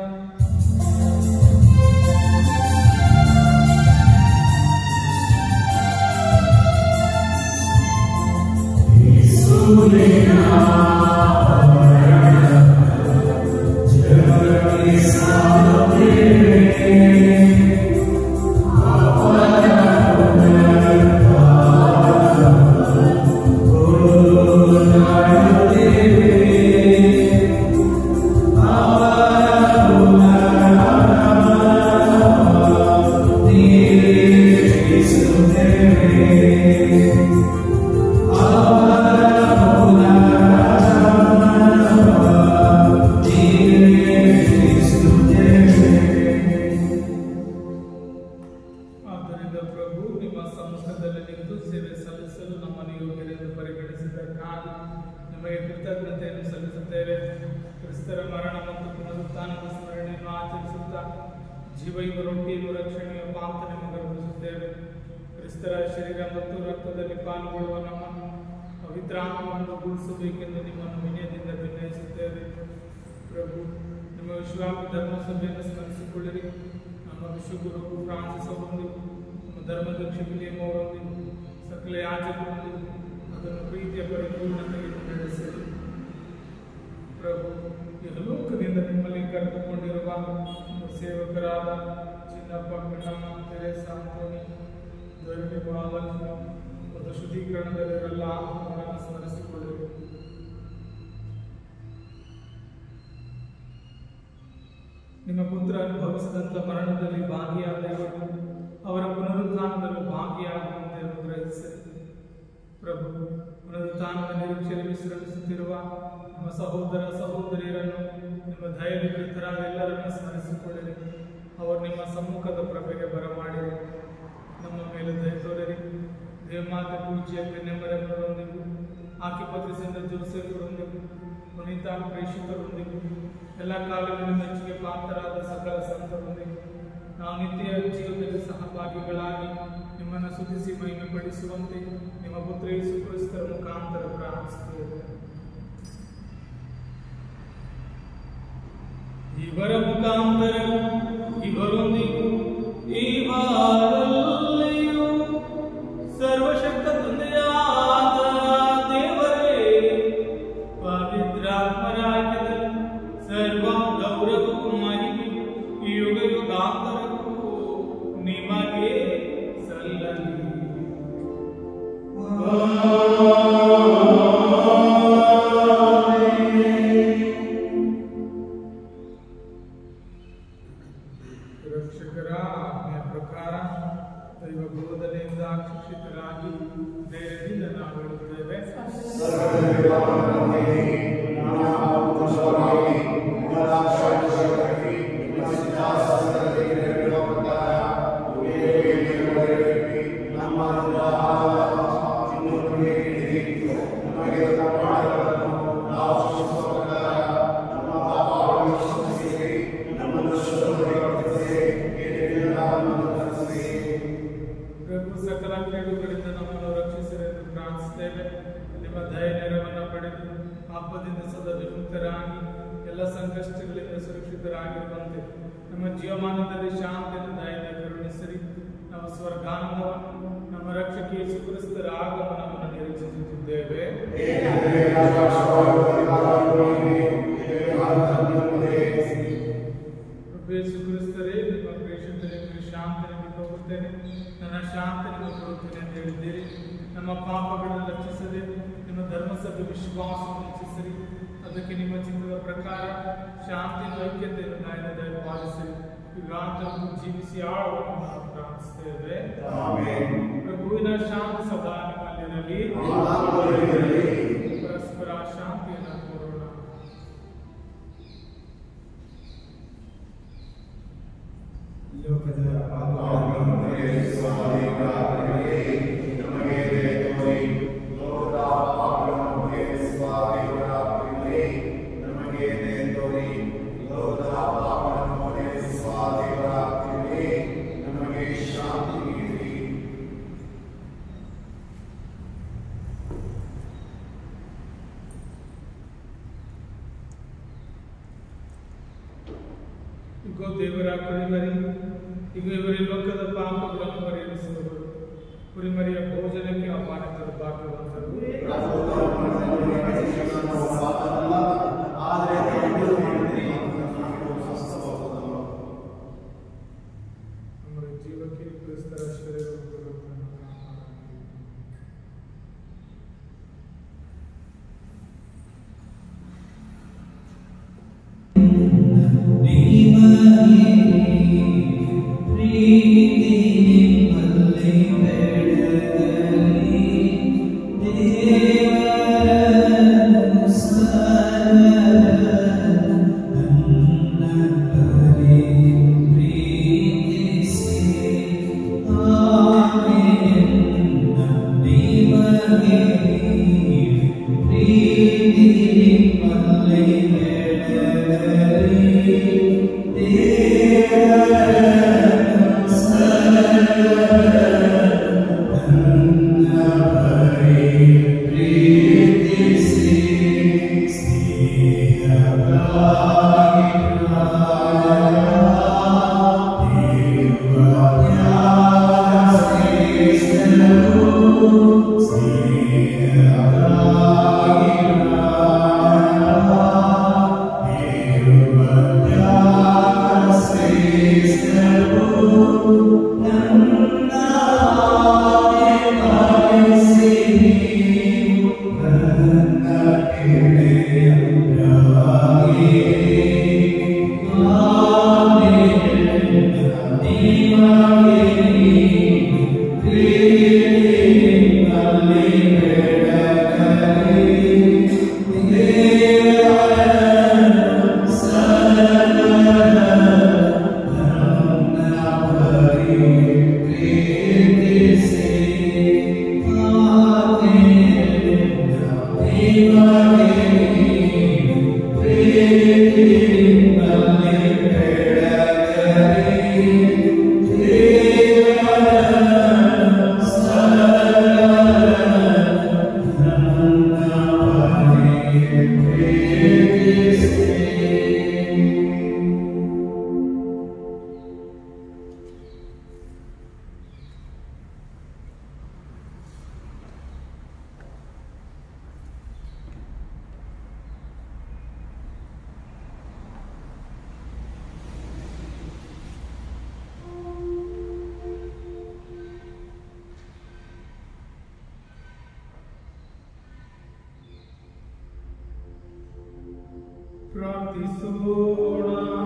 ಆದ್ದರಿಂದ ಪ್ರಭು ನಿಮ್ಮ ಸಮ್ಮುಖದಲ್ಲಿ ನಿಂತು ಸೇವೆ ಸಲ್ಲಿಸಲು ನಮ್ಮನ್ನು ಯೋಗ್ಯರೆಂದು ಪರಿಗಣಿಸಿದ್ದಕ್ಕಾಗಿ ನಿಮಗೆ ಕೃತಜ್ಞತೆಯನ್ನು ಸಲ್ಲಿಸುತ್ತೇವೆ ಕ್ರಿಸ್ತರ ಮರಣ ಮತ್ತು ಪುನರುತ್ಥಾನದ ಸ್ಮರಣೆಯನ್ನು ಆಚರಿಸುತ್ತಾ ಜೀವಯುವ ರೊಟ್ಟಿಯನ್ನು ರಕ್ಷಣೆಯ ಪಾಂತ ನಿಮಗೆ ಅರ್ಪಿಸುತ್ತೇವೆ ಕ್ರಿಸ್ತರ ಶರೀರ ಮತ್ತು ರಕ್ತದಲ್ಲಿ ಪಾಲ್ಗೊಳ್ಳುವ ನಮ್ಮನ್ನು ಪವಿತ್ರಾತ್ಮವನ್ನು ಗೂಡಿಸಬೇಕೆಂದು ನಿಮ್ಮನ್ನು ವಿನಯದಿಂದ ವಿನಯಿಸುತ್ತೇವೆ ಪ್ರಭು ನಿಮ್ಮ ವಿಶ್ವಾಮಿ ಧರ್ಮಸಭೆಯನ್ನು ಸ್ಮರಿಸಿಕೊಳ್ಳಿರಿ ನಮ್ಮ ವಿಶ್ವಗುರು ಫ್ರಾನ್ಸಿಸ್ ಅವರೊಂದಿಗೆ ನಮ್ಮ ಧರ್ಮದಕ್ಷ ವಿಲಿಯಂ ಅವರೊಂದಿಗೆ ಸಕಲ ಯಾಜಕರೊಂದಿಗೆ ಅದನ್ನು ಪ್ರೀತಿಯ ಪರಿಪೂರ್ಣತೆಯನ್ನು ನಡೆಸಿರಿ ಪ್ರಭು ಯಹಲೋಕದಿಂದ ನಿಮ್ಮಲ್ಲಿ ಕರೆದುಕೊಂಡಿರುವ ನಿಮ್ಮ ಸೇವಕರಾದ ಚಿನ್ನಪ್ಪ ಕಣ್ಣಮ್ಮ ತೆರೇಸ ಅಂತೋನಿ ಧರಣಿ ಮಹಾಲಕ್ಷ್ಮಿ ಮತ್ತು ಶುದ್ಧೀಕರಣದಲ್ಲಿರಲ್ಲ ಆತ್ಮಗಳನ್ನು ಸ್ಮರಿಸಿಕೊಳ್ಳಿರಿ ನಿಮ್ಮ ಪುತ್ರ ಅನುಭವಿಸಿದಂಥ ಮರಣದಲ್ಲಿ ಭಾಗಿಯಾದವರು ಅವರ ಪುನರುತ್ಥಾನದಲ್ಲೂ ಭಾಗಿಯಾಗುವಂತೆ ಅನುಗ್ರಹಿಸಿರಿ ಪ್ರಭು ಪುನರುತ್ಥಾನದ ನಿರೀಕ್ಷೆಯಲ್ಲಿ ವಿಶ್ರಮಿಸುತ್ತಿರುವ ನಮ್ಮ ಸಹೋದರ ಸಹೋದರಿಯರನ್ನು ನಿಮ್ಮ ದಯವಿರುತ್ತರಾದ ಎಲ್ಲರನ್ನು ಸ್ಮರಿಸಿಕೊಳ್ಳಿರಿ ಅವರು ನಿಮ್ಮ ಸಮ್ಮುಖದ ಪ್ರಭೆಗೆ ಬರಮಾಡಿರಿ ನಮ್ಮ ಮೇಲೆ ದಯ ತೋರಿರಿ ದೇವಮಾತೆ ಪೂಜ್ಯ ಕನ್ಯಮರವರೊಂದಿಗೂ ಆಕಿಪತಿಸಿದ ಜೋಸೆಫರೊಂದಿಗೂ ಪುನೀತ ಪ್ರೇಷಿತರೊಂದಿಗೂ ಎಲ್ಲ ಕಾಲದಲ್ಲಿ ಮೆಚ್ಚುಗೆ ಪಾತ್ರರಾದ ಸಕಲ ಸಂತರೊಂದಿಗೂ ನಾವು ನಿತ್ಯ ಜೀವನದಲ್ಲಿ ಸಹಭಾಗಿಗಳಾಗಿ ನಿಮ್ಮನ್ನು ಸುಧಿಸಿ ಮಹಿಮೆ ಪಡಿಸುವಂತೆ ನಿಮ್ಮ ಪುತ್ರ ಯೇಸು ಕ್ರಿಸ್ತರ ಮುಖಾಂತರ ಪ್ರಾರ್ಥಿಸುತ್ತೇವೆ ಇವರ ಮುಖಾಂತರ ಇವರೊಂದಿಗೂ ಈ ವಾರದಲ್ಲಿಯೂ ಸರ್ವಶಕ್ತ ತಂದೆಯಾದ ದೇವರೇ ಪವಿತ್ರಾತ್ಮರಾಜ್ಯದಲ್ಲಿ ಸರ್ವ ಗೌರವ ಪ್ರಾರ್ಥಿಸ್ತೇವೆ ನಿಮ್ಮ ದಯ ನೆರವನ್ನು ಪಡೆದು ಪಾಪದಿಂದ ಸದಾ ವಿಮುಕ್ತರಾಗಿ ಎಲ್ಲ ಸಂಕಷ್ಟಗಳಿಂದ ಸುರಕ್ಷಿತರಾಗಿರುವಂತೆ ನಮ್ಮ ಜೀವಮಾನದಲ್ಲಿ ಶಾಂತಿಯನ್ನು ದಯದಿಂದ ಕರುಣಿಸಿರಿ ನಮ್ಮ ಸ್ವರ್ಗಾನಂದವನ್ನು ನಮ್ಮ ರಕ್ಷಕ ಯೇಸು ಕ್ರಿಸ್ತರ ಆಗಮನವನ್ನು ನಿರೀಕ್ಷಿಸುತ್ತಿದ್ದೇವೆ ಪ್ರಭು ಯೇಸು ಕ್ರಿಸ್ತರೇ ನಿಮ್ಮ ಪ್ರೇಷಿತರೆ ನಿಮಗೆ ಶಾಂತಿ ನಿಮಗೆ ಹೋಗುತ್ತೇನೆ ನನ್ನ ಶಾಂತಿ ನಿಮಗೆ ಕೊಡುತ್ತೇನೆ ಅಂತ ಹೇಳಿದ್ದೀರಿ ನಮ್ಮ ಪಾಪಗಳನ್ನು ರಕ್ಷಿಸದೆ ನಿಮ್ಮ ಧರ್ಮಸಭೆ ವಿಶ್ವಾಸವನ್ನು ಹೆಚ್ಚಿಸಿರಿ ಅದಕ್ಕೆ ನಿಮ್ಮ ಚಿತ್ರದ ಪ್ರಕಾರ ಶಾಂತಿ ಐಕ್ಯತೆಯನ್ನು ನ್ಯಾಯದ ದಯ ಪಾಲಿಸಿರಿ ಯುಗಾಂತರಕ್ಕೂ ಜೀವಿಸಿ ಆಳುವನ್ನು ನಾವು ಪ್ರಾರ್ಥಿಸ್ತೇವೆ ಪ್ರಭುವಿನ ಶಾಂತಿ ಸದಾ ನಿಮ್ಮಲ್ಲಿರಲಿ ಪರಸ್ಪರ ಶಾಂತಿಯನ್ನು ಕೋರೋಣ ಲೋಕದ ಪಾಪಗಳನ್ನು ಪರಿಹರಿಸುವ ದೇವರೇ, ನಮಗೆ ದಯೆ ತೋರಿ. ಲೋಕದ ಪಾಪಗಳನ್ನು ಪರಿಹರಿಸುವ ದೇವರೇ, ನಮಗೆ ದಯೆ ತೋರಿ. ಲೋಕದ ಪಾಪಗಳನ್ನು ಪರಿಹರಿಸುವ ದೇವರೇ, ನಮಗೆ ಶಾಂತಿ ನೀಡಿರಿ ಇಗೋ ದೇವರ ಕುರಿಮರಿ ಈಗ ಇವರೇ ಲೋಕದ ಪಾಪಗಳನ್ನು ಪರಿಹರಿಸುವರು ಕುರಿಮರಿಯ ಭೋಜನಕ್ಕೆ ಆಹ್ವಾನಿತರು ಭಾಗ್ಯವಂತರು ನಮ್ಮ ಜೀವಕ್ಕೆ ಕ್ರಿಸ್ತರ ಶರೀರವನ್ನು ಪ್ರಾರ್ಥಿಸೋಣ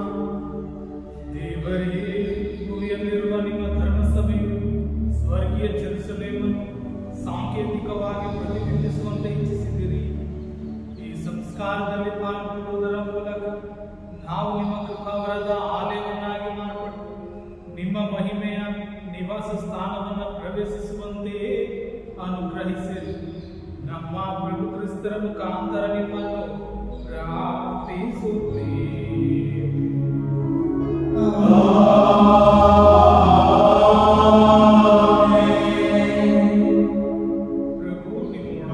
ದೇವರೇ ಭೂಮಿಯಲ್ಲಿರುವ ನಿಮ್ಮ ಧರ್ಮಸಭೆಯು ಸ್ವರ್ಗೀಯ ಜೆರುಸಲೇಮನ್ನು ಸಾಂಕೇತಿಕವಾಗಿ ಪ್ರತಿಬಿಂಬಿಸುವಂತೆ ಇಚ್ಛಿಸಿದಿರಿ ಈ ಸಂಸ್ಕಾರದಲ್ಲಿ ಪಾಲ್ಗೊಳ್ಳುವುದರ ಮೂಲಕ ನಾವು ನಿಮ್ಮ ಕೃಪಾವರದ ಆಲಯವನ್ನಾಗಿ ಮಾರ್ಪಟ್ಟು ನಿಮ್ಮ ಮಹಿಮೆಯ ನಿವಾಸ ಸ್ಥಾನವನ್ನು ಪ್ರವೇಶಿಸುವಂತೆಯೇ ಅನುಗ್ರಹಿಸಿರಿ ನಮ್ಮ ಪ್ರಭು ಕ್ರಿಸ್ತರ ಮುಖಾಂತರ ನಿಮ್ಮನ್ನು ಪ್ರಾರ್ಥಿಸುತ್ತೇವೆ ಪ್ರಭು ನಿಮ್ಮೊಡನೆ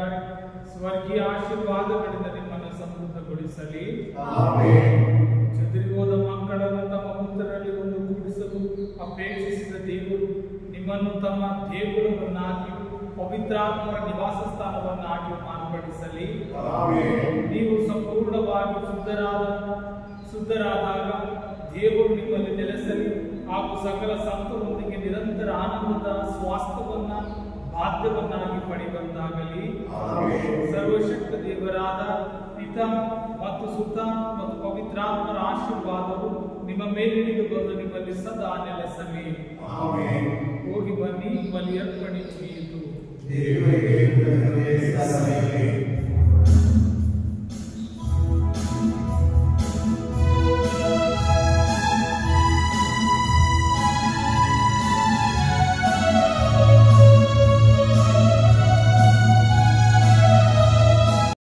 ಮಾಡಿ ಸ್ವರ್ಗೀಯ ಆಶೀರ್ವಾದಗಳಿಂದ ನಿಮ್ಮನ್ನು ಸಮೃದ್ಧಗೊಳಿಸಲಿ ಆಮೆನ್ ಚದುರಿ ಹೋದ ಮಕ್ಕಳನ್ನು ತಮ್ಮ ಪುತ್ರರಲ್ಲಿ ಒಂದು ಕೂಡಿಸಲು ಅಪೇಕ್ಷಿಸಿದ ದೇವರು ನಿಮ್ಮನ್ನು ತಮ್ಮ ದೇಗುಲವನ್ನಾಗಿ ಪವಿತ್ರಾತ್ಮರ ನಿವಾಸ ಸ್ಥಾನವನ್ನಾಗಿ ಮಾರ್ಪಡಿಸಲಿ ಆಮೆನ್ ನೀವು ಸಂಪೂರ್ಣವಾಗಿ ಶುದ್ಧರಾದ ಶುದ್ಧರಾದಾಗ ದೇವರು ನಿಮ್ಮಲ್ಲಿ ನೆಲೆಸಲಿ ಹಾಗೂ ಸಕಲ ಸಂತರೊಂದಿಗೆ ನಿರಂತರ ಆನಂದದ ಸ್ವಾಸ್ಥ್ಯವನ್ನ ಬಾಧ್ಯವನ್ನಾಗಿ ಪಡೆಯುವಂತಾಗಲಿ ಆಮೆನ್. ಸರ್ವಶಕ್ತ ದೇವರಾದ ಪಿತ ಮತ್ತು ಸುತ ಮತ್ತು ಪವಿತ್ರಾತ್ಮರ ಆಶೀರ್ವಾದವು ನಿಮ್ಮ ಮೇಲಿಳಿದು ಬಂದು ನಿಮ್ಮಲ್ಲಿ ಸದಾ ನೆಲೆಸಲಿ ಆಮೆನ್ ಹೋಗಿ ಬನ್ನಿ ಬಲಿ ಅರ್ಪಣೆ ಮುಗಿಯಿತು ದೇವರಿಗೆ ಕೃತಜ್ಞತೆ ಸಲ್ಲಿಸಲಿ